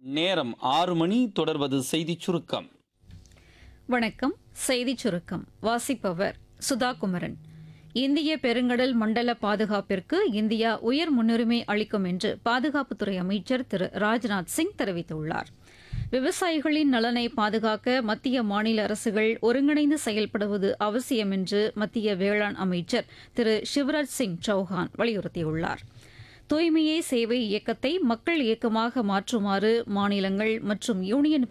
நேரம் ஆறு மணி தொடர்வது செய்திச் சுருக்கம் வணக்கம் செய்திச் சுருக்கம் வாசிப்பவர் சுதா குமரன் இந்திய பெருங்கடல் மண்டல பாதுகாப்பிற்கு இந்தியா உயர் முன்னுரிமை அளிக்கும் என்று பாதுகாப்புத்துறை அமைச்சர் திரு ராஜ்நாத் சிங் தெரிவித்துள்ளார் விவசாயிகளின் நலனை பாதுகாக்க மத்திய மாநில அரசுகள் ஒருங்கிணைந்து செயல்படுவது அவசியம் என்று மத்திய வேளாண் அமைச்சர் திரு சிவராஜ் சிங் சௌஹான் வலியுறுத்தியுள்ளார் தூய்மையே சேவை இயக்கத்தை மக்கள் இயக்கமாக மாற்றுமாறு மாநிலங்கள் மற்றும் யூனியன்